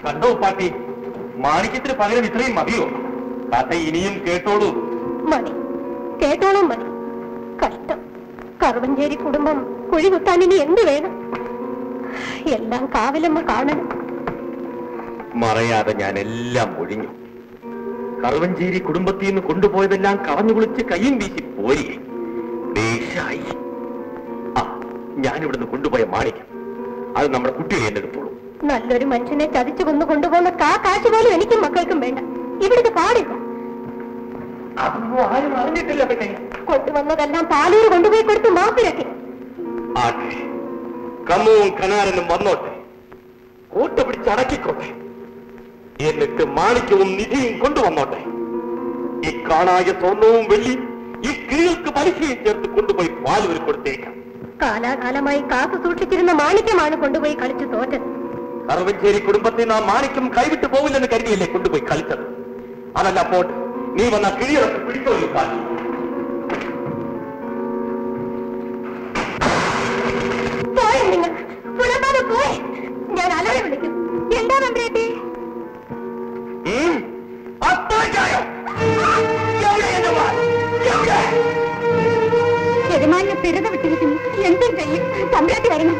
കണ്ടോ പാട്ടി മാണിക്യത്തിന് പകരം ഇത്രയും മതിയോ കഥ ഇനിയും കേട്ടോളൂ മതി കേട്ടോളം മതി കഷ്ടം കറുവഞ്ചേരി കുടുംബം കുഴി കുത്താൻ ഇനി എന്ത് വേണം എല്ലാം കാവിലമ്മ കാണണം മറയാതെ ഞാൻ എല്ലാം ഒഴിഞ്ഞു കറുവഞ്ചേരി കുടുംബത്തിൽ നിന്ന് കൊണ്ടുപോയതെല്ലാം കളഞ്ഞു കുളിച്ച് കയ്യും വീശി പോരി ദേശായി ആ ഞാനിവിടുന്ന് കൊണ്ടുപോയ മാണിക്യം അത് നമ്മുടെ കുട്ടിയെ എന്നെടുത്തോളൂ നല്ലൊരു മനുഷ്യനെ ചതിച്ചു കൊന്നു കൊണ്ടുപോകുന്ന കാ കാശ് പോലും എനിക്കും മക്കൾക്കും വേണ്ട ഇവിടുത്തെ പാടില്ല അതൊന്നും ആരും അറിഞ്ഞിട്ടില്ല പിന്നെ കൊണ്ടുവന്നതെല്ലാം പാലൂർ കൊണ്ടുപോയി കൊടുത്ത് മാപ്പിരക്കി ആട്ടെ കമ്മുവും കനാരനും വന്നോട്ടെ കൂട്ട പിടിച്ച് അടക്കിക്കോട്ടെ എന്നിട്ട് മാണിക്യവും നിധിയും കൊണ്ടുവന്നോട്ടെ ഈ കാണായ സ്വർണവും വെള്ളി ഈ കിഴികൾക്ക് പലിശയും ചേർത്ത് കൊണ്ടുപോയി പാലൂർ കൊടുത്തേക്കാം കാലാകാലമായി കാത്തു സൂക്ഷിച്ചിരുന്ന മാണിക്യമാണ് കൊണ്ടുപോയി കളിച്ചു തോറ്റത് കറുവഞ്ചേരി കുടുംബത്തിൽ നാം മാണിക്യം കൈവിട്ട് പോവില്ലെന്ന് കരുതിയല്ലേ കൊണ്ടുപോയി കളിച്ചത് അതല്ല പോട്ട് നീ വന്ന കിഴികളൊക്കെ പിടിച്ചോളൂ കാലി പോയി നിങ്ങൾ പുലമ്പാതെ പോയി ഞാൻ അലറി വിളിക്കും എന്താ നമ്പ്രേട്ടി ഉം? അത്രയ്ക്കായോ? എവിടെ എന്റെ വാൽ? എവിടെ? യജമാനെ സ്ഥിരത വിട്ടിരിക്കുന്നു എന്തും ചെയ്യും തമ്പ്രേട്ടി വരണം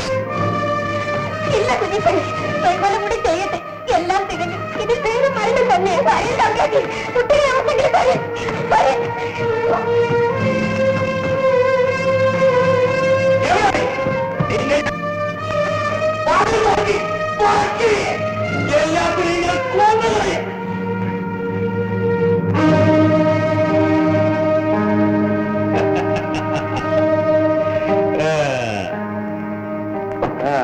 ഇല്ല കുഞ്ഞിപ്പണി തൊഴിലും കൂടി ചെയ്യട്ടെ എല്ലാം തികഞ്ഞു ഇത് പേര് മരണം തന്നെ വരും തമ്പ്രേട്ടി കുട്ടിയെ അവസെങ്കിലും വരും വരും എവിടെ? നിന്നെ പാടി നോക്കി, പൊറുക്കി. എല്ലാത്തിനെയും ഞാൻ കൊന്നുകളയും. ആ.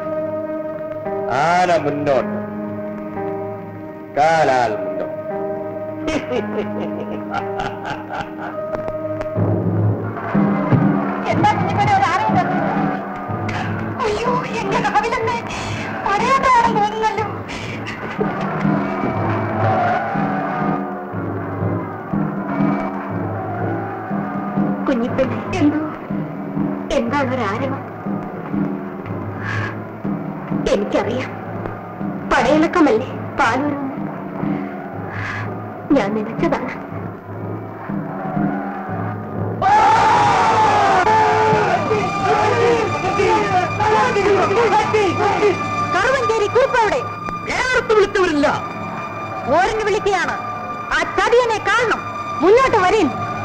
ആന മുന്നോട്ട് കാലാൽ മുന്നോട്ട് എന്താ കുഞ്ഞിപ്പണി ഒരു ആരെയും അയ്യോ എന്റെ കാവിലെന്ന് പറയാത്താണെന്ന് തോന്നുന്നല്ലോ കുഞ്ഞിപ്പെണ്ണെ എന്തോ എന്താണ് ഒരു ആരവം എനിക്കറിയാം പടയിളക്കമല്ലേ പാലൂരെന്ന് ഞാൻ നനച്ചതാണ് കറുവഞ്ചേരി കുറിപ്പവിടെ നേരത്ത് വിളിച്ചവരില്ല ഓരന് വിളിക്കുകയാണ് ആ ചതിയനെ കാണണം മുന്നോട്ട് വരീൻ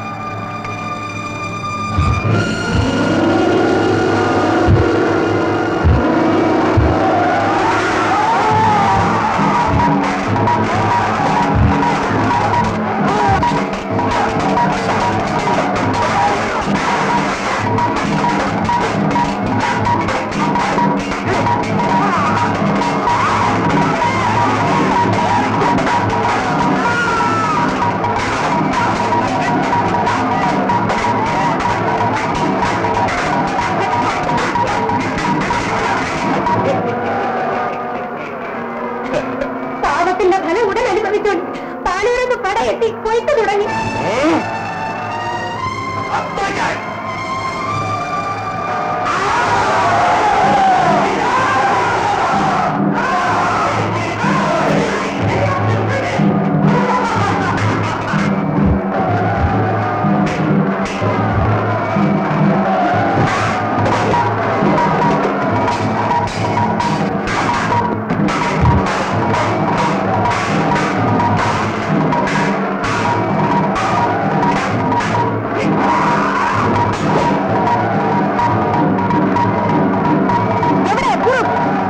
പാവത്തിന്റെ ഫലം ഉടൻ അനുഭവിച്ചോണ്ട് പാലൂരെന്ന് പടയെത്തി കൊയ്ത്തു തുടങ്ങി അത്രയ്ക്കായി എവിടെ കുറുപ്പ്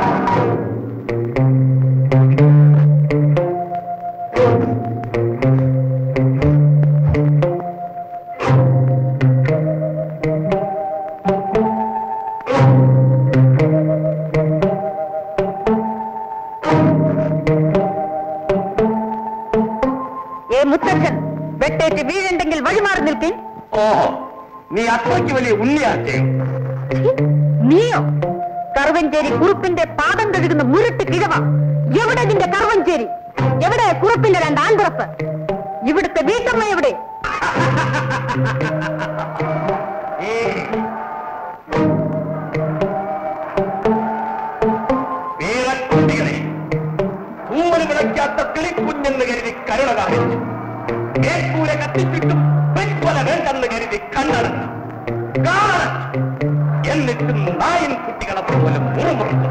ഏ മുത്തച്ഛൻ വെട്ടേറ്റ് വീഴുണ്ടെങ്കിൽ വഴിമാറി നിൽക്കേ ഓഹോ നീ അത്രയ്ക്ക് വലിയ ഉണ്ണിയാണ് ചെയ്യും നീയോ കറുവഞ്ചേരി കുറുപ്പിന്റെ പാദം കഴുകുന്ന മുരട്ട് കിഴവ എവിടെ നിന്റെ കറുവഞ്ചേരി എവിടെ കുറുപ്പിന്റെ രണ്ട് ആൺപുറപ്പ് ഇവിടുത്തെ വീട്ടമ്മ എവിടെ വീരക്കുട്ടികളെ കിളിക്കുഞ്ഞെന്ന് കരുതി കരുണ കാണിച്ചു മേൽക്കൂര കത്തിച്ചിട്ടും പെൺകൊല വേണ്ടെന്ന് കരുതി കണ്ണടച്ചു കാളടച്ചു എന്നിട്ടും നായൻ കുട്ടികളെ പോലെ മുറുമുറുത്തു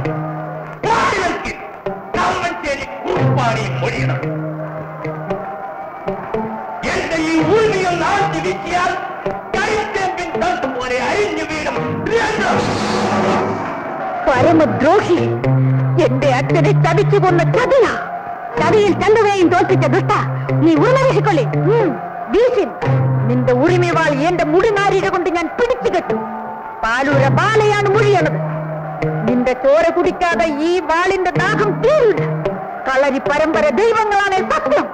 കാമഞ്ചേരി കുറുപ്പാടി മൊഴിയണം എന്റെ ഈ ഊർമിയൊന്ന് ആഴ്ച വീശിയാൽ കരിച്ചേമ്പിൻ തട്ട് പോലെ അരിഞ്ഞു വീടും രണ്ടും പരമദ്രോഹി എന്റെ അച്ഛനെ ചതിച്ചു കൊന്ന ചതിയ ചതിയിൽ ചന്ദ്രനെയും തോൽപ്പിച്ച ദുഷ്ട നീ ഉറിമ വീശിക്കൊള്ളി ഉം, വീശിൻ നിന്റെ ഉറിമവാൾ എന്റെ മുടിനാരിക കൊണ്ട് ഞാൻ പിടിച്ചു കെട്ടും പാലൂര ബാലയാണ് മുഴിയണത് നിന്റെ ചോര കുടിക്കാതെ ഈ വാളിന്റെ ദാഹം തീരില്ല കളരി പരമ്പര ദൈവങ്ങളാണ് സത്യം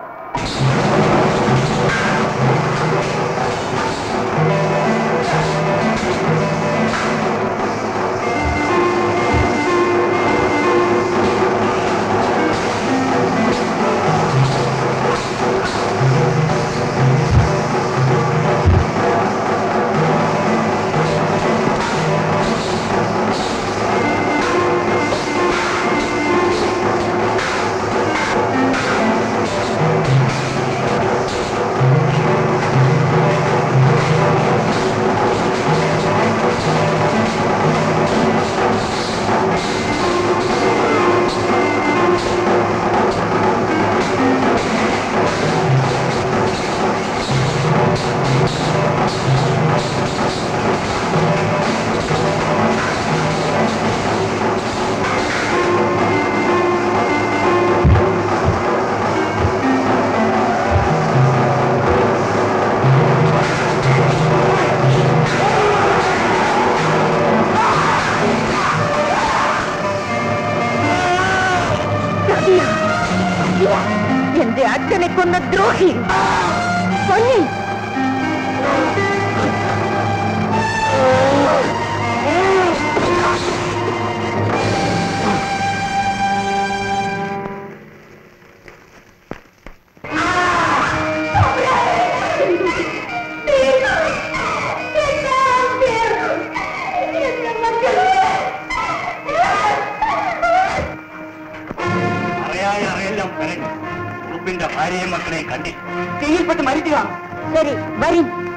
ചതിയ എന്റെ അച്ഛനെ കൊന്ന ദ്രോഹി പൊന്നി അറിയാതെ അറിയെല്ലാം പറഞ്ഞു ഉറുപ്പിന്റെ ഭാര്യയും മക്കളെയും കണ്ടി തീയിൽപ്പെട്ട് മരിക്കുക ശരി വരും